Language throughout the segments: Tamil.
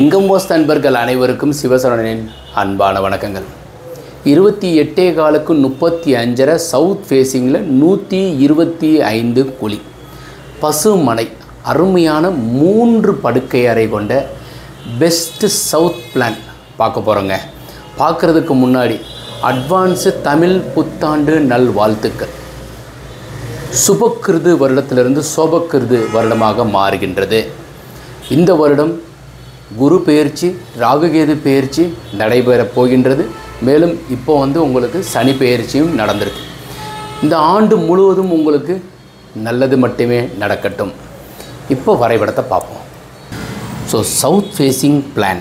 இங்கம்போஸ் நண்பர்கள் அனைவருக்கும் சிவசரணனின் அன்பான வணக்கங்கள் இருபத்தி எட்டே காலுக்கு முப்பத்தி அஞ்சரை சவுத் ஃபேஸிங்கில் நூற்றி இருபத்தி ஐந்து குழி பசுமனை அருமையான மூன்று படுக்கை அறை கொண்ட பெஸ்ட் சவுத் பிளான் பார்க்க போகிறோங்க பார்க்குறதுக்கு முன்னாடி அட்வான்ஸு தமிழ் புத்தாண்டு நல் வாழ்த்துக்கள் சுபக்கிருது வருடத்திலிருந்து சோபக்கிருது வருடமாக மாறுகின்றது இந்த வருடம் குரு பெயர்ச்சி ராகுகேது பெயர்ச்சி நடைபெறப் போகின்றது மேலும் இப்போ வந்து உங்களுக்கு சனி பெயர்ச்சியும் நடந்திருக்கு இந்த ஆண்டு முழுவதும் உங்களுக்கு நல்லது மட்டுமே நடக்கட்டும் இப்போ வரைபடத்தை பார்ப்போம் ஸோ சவுத் ஃபேஸிங் பிளான்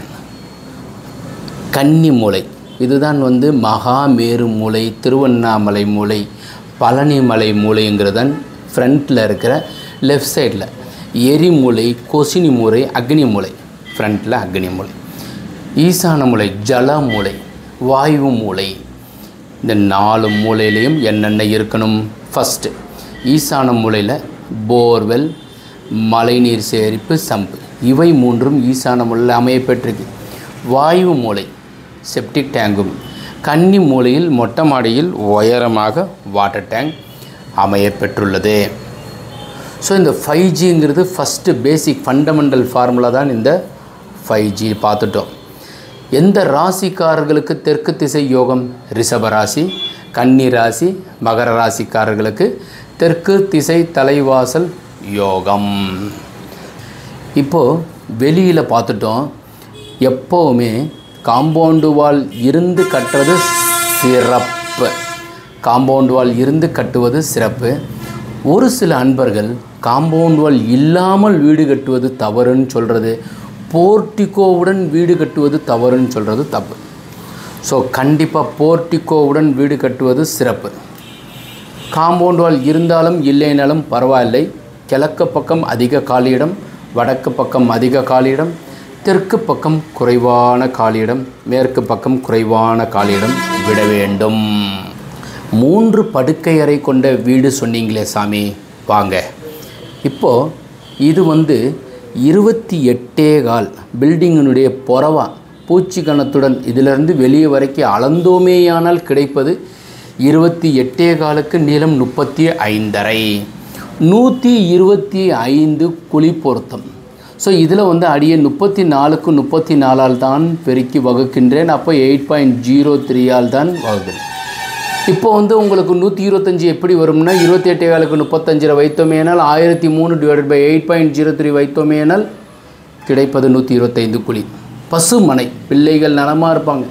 கன்னி மூலை இதுதான் வந்து மகாமேரு மூலை திருவண்ணாமலை மூலை பழனிமலை மூலைங்கிறது தான் ஃப்ரண்ட்டில் இருக்கிற லெஃப்ட் சைடில் எரிமூலை கொசினி மூலை அக்னி மூலை ஃப்ரண்ட்டில் அக்னி மூலை ஈசான மூலை ஜல மூலை வாயு மூலை இந்த நாலு மூலையிலையும் என்னென்ன இருக்கணும் ஃபஸ்ட்டு ஈசான மூலையில் போர்வெல் மழைநீர் சேகரிப்பு சம்பு இவை மூன்றும் ஈசான மூலையில் அமையப்பெற்றிருக்கு வாயு மூலை செப்டிக் டேங்கும் கன்னி மூலையில் மொட்டை மாடியில் உயரமாக வாட்டர் டேங்க் அமையப்பெற்றுள்ளது ஸோ இந்த ஃபைவ் ஜிங்கிறது ஃபஸ்ட்டு பேசிக் ஃபண்டமெண்டல் ஃபார்முலா தான் இந்த ஃபைவ் ஜி பார்த்துட்டோம் எந்த ராசிக்காரர்களுக்கு தெற்கு திசை யோகம் ரிஷப ராசி கன்னி ராசி மகர ராசிக்காரர்களுக்கு தெற்கு திசை தலைவாசல் யோகம் இப்போது வெளியில் பார்த்துட்டோம் எப்போவுமே காம்பவுண்டு வால் இருந்து கட்டுறது சிறப்பு காம்பவுண்ட் வால் இருந்து கட்டுவது சிறப்பு ஒரு சில அன்பர்கள் காம்பவுண்ட் வால் இல்லாமல் வீடு கட்டுவது தவறுன்னு சொல்கிறது போர்ட்டிகோவுடன் வீடு கட்டுவது தவறுன்னு சொல்கிறது தப்பு ஸோ கண்டிப்பாக போர்ட்டிகோவுடன் வீடு கட்டுவது சிறப்பு காம்பவுண்ட் வால் இருந்தாலும் இல்லைனாலும் பரவாயில்லை கிழக்கு பக்கம் அதிக காலியிடம் வடக்கு பக்கம் அதிக காலியிடம் தெற்கு பக்கம் குறைவான காலியிடம் மேற்கு பக்கம் குறைவான காலியிடம் விட வேண்டும் மூன்று படுக்கை அறை கொண்ட வீடு சொன்னீங்களே சாமி வாங்க இப்போது இது வந்து இருபத்தி எட்டே கால் பில்டிங்கினுடைய புறவா பூச்சி கணத்துடன் இதிலிருந்து வெளியே வரைக்கும் அளந்தோமேயானால் கிடைப்பது இருபத்தி எட்டே காலுக்கு நீளம் முப்பத்தி ஐந்தரை நூற்றி இருபத்தி ஐந்து குழி பொருத்தம் ஸோ இதில் வந்து அடியே முப்பத்தி நாலுக்கு முப்பத்தி நாலால் தான் பெருக்கி வகுக்கின்றேன் அப்போ எயிட் பாயிண்ட் ஜீரோ த்ரீயால் தான் வகுக்கிறேன் இப்போ வந்து உங்களுக்கு நூற்றி இருபத்தஞ்சி எப்படி வரும்னா இருபத்தி எட்டே காலுக்கு முப்பத்தஞ்சில் வைத்தோமேனால் ஆயிரத்தி மூணு divided by eight point zero three வைத்தோமேனால் கிடைப்பது நூற்றி இருபத்தைந்து குழி பசுமனை பிள்ளைகள் நலமாக இருப்பாங்க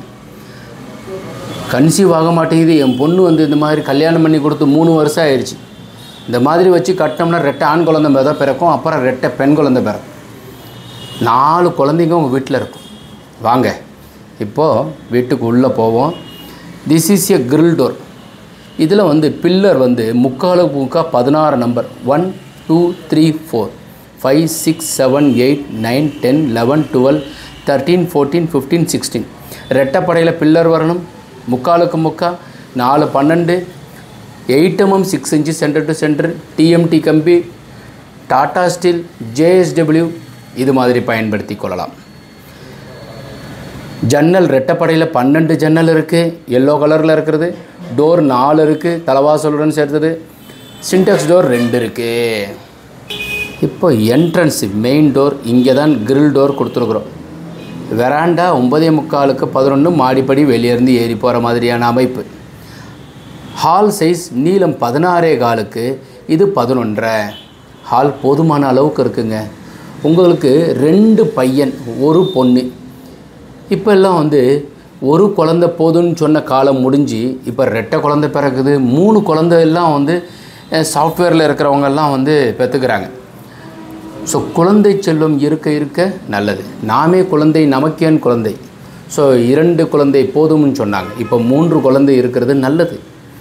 கன்சீவ் ஆக மாட்டேங்குது என் பொண்ணு வந்து இந்த மாதிரி கல்யாணம் பண்ணி கொடுத்து மூணு வருஷம் ஆயிடுச்சு இந்த மாதிரி வச்சு கட்டினோம்னா ரெட்டை ஆண் குழந்தை தான் பிறக்கும் அப்புறம் ரெட்டை பெண் குழந்தை பிறக்கும் நாலு குழந்தைங்க உங்கள் வீட்டில் இருக்கும் வாங்க இப்போது வீட்டுக்கு உள்ளே போவோம் this is a grill door இதில் வந்து பில்லர் வந்து முக்காலு முக்கா பதினாறு number one two three four five six seven eight nine ten eleven twelve thirteen fourteen fifteen sixteen ரெட்டைப்படையில் பில்லர் வரணும் முக்காலுக்கு முக்கா நாலு பன்னெண்டு eight mm six inch centre to centre TMT கம்பி டாடா ஸ்டீல் ஜேஎஸ்டபிள்யூ இது மாதிரி பயன்படுத்தி கொள்ளலாம் ஜன்னல் ரெட்டைப்படையில் பன்னெண்டு ஜன்னல் இருக்குது எல்லோ கலரில் இருக்கிறது டோர் நாலு இருக்குது தலைவாசலுடன் சேர்த்தது சின்டெக்ஸ் டோர் ரெண்டு இருக்குது இப்போ என்ட்ரன்ஸ் மெயின் டோர் இங்கே தான் கிரில் டோர் கொடுத்துருக்குறோம் வெராண்டா ஒன்பதே முக்காலுக்கு பதினொன்று மாடிப்படி வெளியேருந்து ஏறி போகிற மாதிரியான அமைப்பு ஹால் சைஸ் நீளம் பதினாறே காலுக்கு இது பதினொன்றரை ஹால் போதுமான அளவுக்கு இருக்குங்க உங்களுக்கு ரெண்டு பையன் ஒரு பொண்ணு இப்போ எல்லாம் வந்து ஒரு குழந்த போதும்னு சொன்ன காலம் முடிஞ்சு இப்போ ரெட்டை குழந்தை பிறக்குது மூணு குழந்தை எல்லாம் வந்து சாஃப்ட்வேரில் இருக்கிறவங்கெல்லாம் வந்து பெற்றுக்கிறாங்க ஸோ குழந்தை செல்வம் இருக்க இருக்க நல்லது நாமே குழந்தை நமக்கேன் குழந்தை ஸோ இரண்டு குழந்தை போதும்னு சொன்னாங்க இப்போ மூன்று குழந்தை இருக்கிறது நல்லது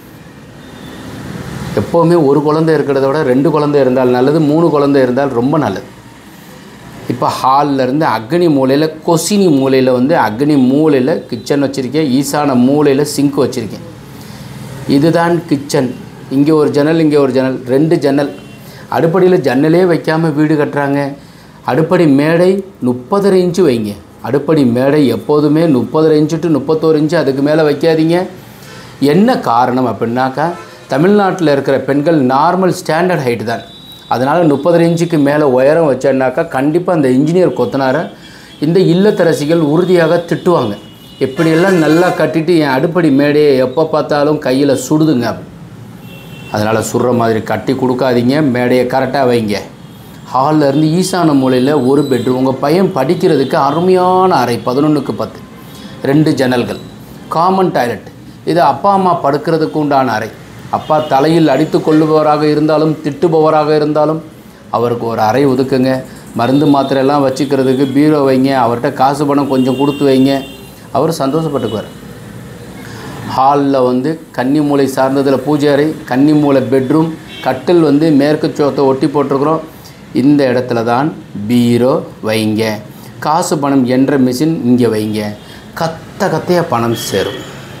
எப்போவுமே ஒரு குழந்தை இருக்கிறத விட ரெண்டு குழந்தை இருந்தால் நல்லது மூணு குழந்தை இருந்தால் ரொம்ப நல்லது இப்போ ஹாலில் இருந்து அக்னி மூலையில் கொசினி மூலையில் வந்து அக்னி மூலையில் கிச்சன் வச்சுருக்கேன் ஈசான மூலையில் சிங்க் வச்சுருக்கேன் இதுதான் கிச்சன் இங்கே ஒரு ஜன்னல் இங்கே ஒரு ஜன்னல் ரெண்டு ஜன்னல் அடுப்படியில் ஜன்னலே வைக்காமல் வீடு கட்டுறாங்க அடுப்படி மேடை முப்பதரை இன்ச்சு வைங்க அடுப்படி மேடை எப்போதுமே முப்பது இன்ச்சு டு முப்பத்தோரு இன்ச்சு அதுக்கு மேலே வைக்காதீங்க என்ன காரணம் அப்படின்னாக்கா தமிழ்நாட்டில் இருக்கிற பெண்கள் நார்மல் ஸ்டாண்டர்ட் ஹைட் தான் அதனால் முப்பது இன்ச்சுக்கு மேலே உயரம் வச்சேன்னாக்கா கண்டிப்பாக அந்த இன்ஜினியர் கொத்தனாரை இந்த இல்லத்தரசிகள் உறுதியாக திட்டுவாங்க எப்படியெல்லாம் நல்லா கட்டிட்டு என் அடுப்படி மேடையை எப்போ பார்த்தாலும் கையில் சுடுதுங்க அதனால் சுடுற மாதிரி கட்டி கொடுக்காதீங்க மேடையை கரெக்டாக வைங்க ஹாலில் இருந்து ஈசான மூலையில் ஒரு பெட்ரூம் உங்கள் பையன் படிக்கிறதுக்கு அருமையான அறை பதினொன்றுக்கு பத்து ரெண்டு ஜன்னல்கள் காமன் டாய்லெட் இது அப்பா அம்மா படுக்கிறதுக்கு உண்டான அறை அப்பா தலையில் அடித்து கொள்ளுபவராக இருந்தாலும் திட்டுபவராக இருந்தாலும் அவருக்கு ஒரு அறை ஒதுக்குங்க மருந்து மாத்திரையெல்லாம் வச்சுக்கிறதுக்கு பீரோ வைங்க அவர்கிட்ட காசு பணம் கொஞ்சம் கொடுத்து வைங்க அவர் சந்தோஷப்பட்டுக்குவார் ஹாலில் வந்து கன்னி மூலை சார்ந்ததில் பூஜை அறை கன்னி மூலை பெட்ரூம் கட்டில் வந்து மேற்கு சோத்தை ஒட்டி போட்டிருக்கிறோம் இந்த இடத்துல தான் பீரோ வைங்க காசு பணம் என்ற மிஷின் இங்கே வைங்க கத்த கத்தையாக பணம் சேரும்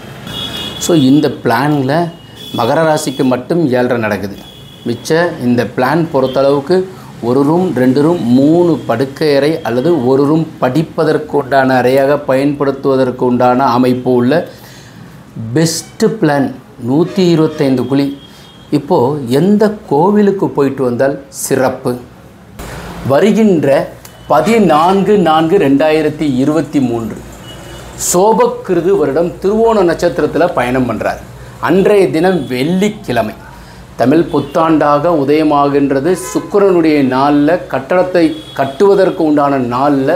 ஸோ இந்த பிளானில் மகர ராசிக்கு மட்டும் ஏழரை நடக்குது மிச்ச இந்த பிளான் பொறுத்தளவுக்கு ஒரு ரூம் ரெண்டு ரூம் மூணு படுக்கை அறை அல்லது ஒரு ரூம் படிப்பதற்கு உண்டான அறையாக பயன்படுத்துவதற்கு உண்டான அமைப்பு உள்ள பெஸ்ட்டு பிளான் நூற்றி இருபத்தைந்து குழி இப்போது எந்த கோவிலுக்கு போயிட்டு வந்தால் சிறப்பு வருகின்ற பதினான்கு நான்கு ரெண்டாயிரத்தி இருபத்தி மூன்று சோபக்கிருது வருடம் திருவோண நட்சத்திரத்தில் பயணம் பண்ணுறார் அன்றைய தினம் வெள்ளிக்கிழமை தமிழ் புத்தாண்டாக உதயமாகின்றது சுக்கிரனுடைய நாளில் கட்டடத்தை கட்டுவதற்கு உண்டான நாளில்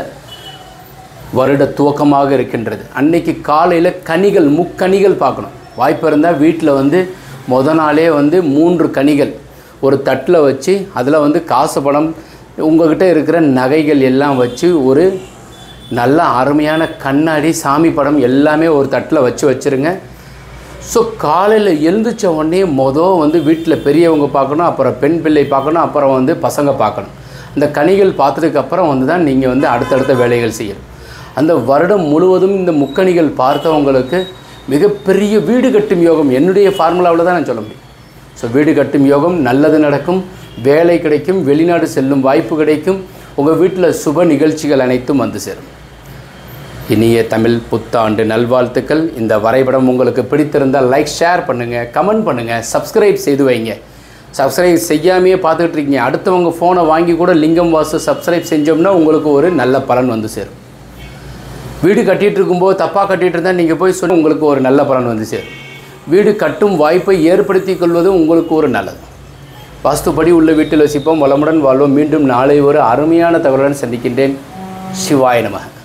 வருட துவக்கமாக இருக்கின்றது அன்னைக்கு காலையில் கனிகள் முக்கனிகள் பார்க்கணும் வாய்ப்பு இருந்தால் வீட்டில் வந்து முத நாளே வந்து மூன்று கனிகள் ஒரு தட்டில் வச்சு அதில் வந்து காசு பணம் உங்ககிட்ட இருக்கிற நகைகள் எல்லாம் வச்சு ஒரு நல்ல அருமையான கண்ணாடி சாமி படம் எல்லாமே ஒரு தட்டில் வச்சு வச்சுருங்க ஸோ காலையில் எழுந்திரிச்ச உடனே மொதல் வந்து வீட்டில் பெரியவங்க பார்க்கணும் அப்புறம் பெண் பிள்ளை பார்க்கணும் அப்புறம் வந்து பசங்க பார்க்கணும் இந்த கனிகள் பார்த்ததுக்கு அப்புறம் வந்து தான் நீங்கள் வந்து அடுத்தடுத்த வேலைகள் செய்யணும் அந்த வருடம் முழுவதும் இந்த முக்கணிகள் பார்த்தவங்களுக்கு மிகப்பெரிய வீடு கட்டும் யோகம் என்னுடைய ஃபார்முலாவில் தான் நான் சொல்ல முடியும் ஸோ வீடு கட்டும் யோகம் நல்லது நடக்கும் வேலை கிடைக்கும் வெளிநாடு செல்லும் வாய்ப்பு கிடைக்கும் உங்கள் வீட்டில் சுப நிகழ்ச்சிகள் அனைத்தும் வந்து சேரும் இனிய தமிழ் புத்தாண்டு நல்வாழ்த்துக்கள் இந்த வரைபடம் உங்களுக்கு பிடித்திருந்தால் லைக் ஷேர் பண்ணுங்கள் கமெண்ட் பண்ணுங்கள் சப்ஸ்கிரைப் செய்து வைங்க சப்ஸ்கிரைப் செய்யாமையே பார்த்துக்கிட்டு இருக்கீங்க அடுத்தவங்க ஃபோனை வாங்கி கூட லிங்கம் வாசு சப்ஸ்கிரைப் செஞ்சோம்னா உங்களுக்கு ஒரு நல்ல பலன் வந்து சேரும் வீடு கட்டிகிட்டு இருக்கும்போது தப்பாக கட்டிகிட்டு இருந்தால் நீங்கள் போய் சொல்லி உங்களுக்கு ஒரு நல்ல பலன் வந்து சேரும் வீடு கட்டும் வாய்ப்பை ஏற்படுத்தி கொள்வது உங்களுக்கு ஒரு நல்லது வாஸ்துப்படி உள்ள வீட்டில் வசிப்போம் வளமுடன் வாழ்வோம் மீண்டும் நாளை ஒரு அருமையான தகவலுடன் சந்திக்கின்றேன் சிவாய நமக